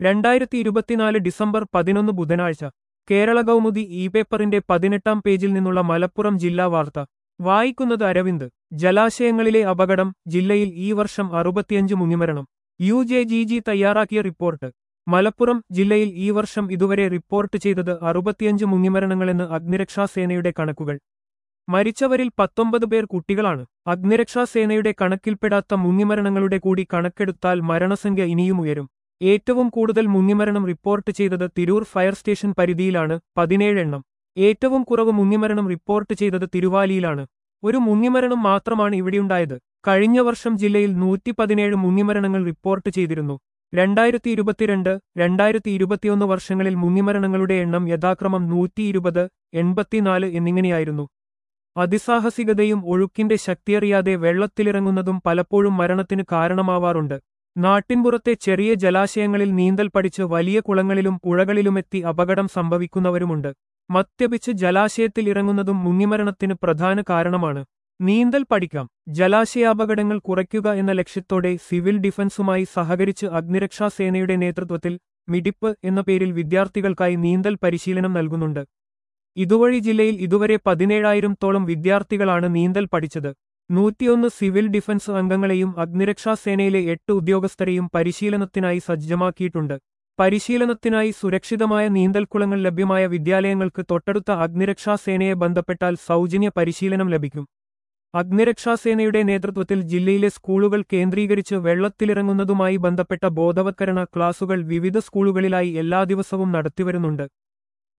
രണ്ടായിരത്തി ഇരുപത്തിനാല് ഡിസംബർ പതിനൊന്ന് ബുധനാഴ്ച കേരള കൗമുദി ഇ പേപ്പറിന്റെ പതിനെട്ടാം പേജിൽ നിന്നുള്ള മലപ്പുറം ജില്ലാ വാർത്ത വായിക്കുന്നത് അരവിന്ദ് ജലാശയങ്ങളിലെ അപകടം ജില്ലയിൽ ഈ വർഷം അറുപത്തിയഞ്ച് മുങ്ങിമരണം യു ജെ ജി ജി തയ്യാറാക്കിയ റിപ്പോർട്ട് മലപ്പുറം ജില്ലയിൽ ഈ വർഷം ഇതുവരെ റിപ്പോർട്ട് ചെയ്തത് അറുപത്തിയഞ്ച് മുങ്ങിമരണങ്ങളെന്ന് അഗ്നിരക്ഷാസേനയുടെ കണക്കുകൾ മരിച്ചവരിൽ പത്തൊമ്പത് പേർ കുട്ടികളാണ് അഗ്നിരക്ഷാസേനയുടെ കണക്കിൽപ്പെടാത്ത മുങ്ങിമരണങ്ങളുടെ കൂടി കണക്കെടുത്താൽ മരണസംഖ്യ ഇനിയും ഉയരും ഏറ്റവും കൂടുതൽ മുങ്ങിമരണം റിപ്പോർട്ട് ചെയ്തത് തിരൂർ ഫയർ സ്റ്റേഷൻ പരിധിയിലാണ് പതിനേഴ് എണ്ണം ഏറ്റവും കുറവ് മുങ്ങിമരണം റിപ്പോർട്ട് ചെയ്തത് തിരുവാലിയിലാണ് ഒരു മുങ്ങിമരണം മാത്രമാണ് ഇവിടെയുണ്ടായത് കഴിഞ്ഞ വർഷം ജില്ലയിൽ നൂറ്റി പതിനേഴ് മുങ്ങിമരണങ്ങൾ റിപ്പോർട്ട് ചെയ്തിരുന്നു രണ്ടായിരത്തി ഇരുപത്തിരണ്ട് രണ്ടായിരത്തി ഇരുപത്തിയൊന്ന് വർഷങ്ങളിൽ മുങ്ങിമരണങ്ങളുടെ എണ്ണം യഥാക്രമം നൂറ്റി ഇരുപത് എൺപത്തിനാല് എന്നിങ്ങനെയായിരുന്നു അതിസാഹസികതയും ഒഴുക്കിന്റെ ശക്തിയറിയാതെ വെള്ളത്തിലിറങ്ങുന്നതും പലപ്പോഴും മരണത്തിന് കാരണമാവാറുണ്ട് നാട്ടിൻപുറത്തെ ചെറിയ ജലാശയങ്ങളിൽ നീന്തൽ പഠിച്ച് വലിയ കുളങ്ങളിലും പുഴകളിലുമെത്തി അപകടം സംഭവിക്കുന്നവരുമുണ്ട് മദ്യപിച്ച് ജലാശയത്തിൽ ഇറങ്ങുന്നതും മുങ്ങിമരണത്തിന് പ്രധാന കാരണമാണ് നീന്തൽ പഠിക്കാം ജലാശയാപകടങ്ങൾ കുറയ്ക്കുക എന്ന ലക്ഷ്യത്തോടെ സിവിൽ ഡിഫൻസുമായി സഹകരിച്ച് അഗ്നിരക്ഷാസേനയുടെ നേതൃത്വത്തിൽ മിഡിപ്പ് എന്ന പേരിൽ വിദ്യാർത്ഥികൾക്കായി നീന്തൽ പരിശീലനം നൽകുന്നുണ്ട് ഇതുവഴി ജില്ലയിൽ ഇതുവരെ പതിനേഴായിരത്തോളം വിദ്യാർത്ഥികളാണ് നീന്തൽ പഠിച്ചത് നൂറ്റിയൊന്ന് സിവിൽ ഡിഫൻസ് അംഗങ്ങളെയും അഗ്നിരക്ഷാസേനയിലെ എട്ട് ഉദ്യോഗസ്ഥരെയും പരിശീലനത്തിനായി സജ്ജമാക്കിയിട്ടുണ്ട് പരിശീലനത്തിനായി സുരക്ഷിതമായ നീന്തൽക്കുളങ്ങൾ ലഭ്യമായ വിദ്യാലയങ്ങൾക്ക് തൊട്ടടുത്ത അഗ്നിരക്ഷാസേനയെ ബന്ധപ്പെട്ടാൽ സൗജന്യ പരിശീലനം ലഭിക്കും അഗ്നിരക്ഷാസേനയുടെ നേതൃത്വത്തിൽ ജില്ലയിലെ സ്കൂളുകൾ കേന്ദ്രീകരിച്ച് വെള്ളത്തിലിറങ്ങുന്നതുമായി ബന്ധപ്പെട്ട ബോധവത്കരണ ക്ലാസുകൾ വിവിധ സ്കൂളുകളിലായി എല്ലാ ദിവസവും നടത്തിവരുന്നുണ്ട്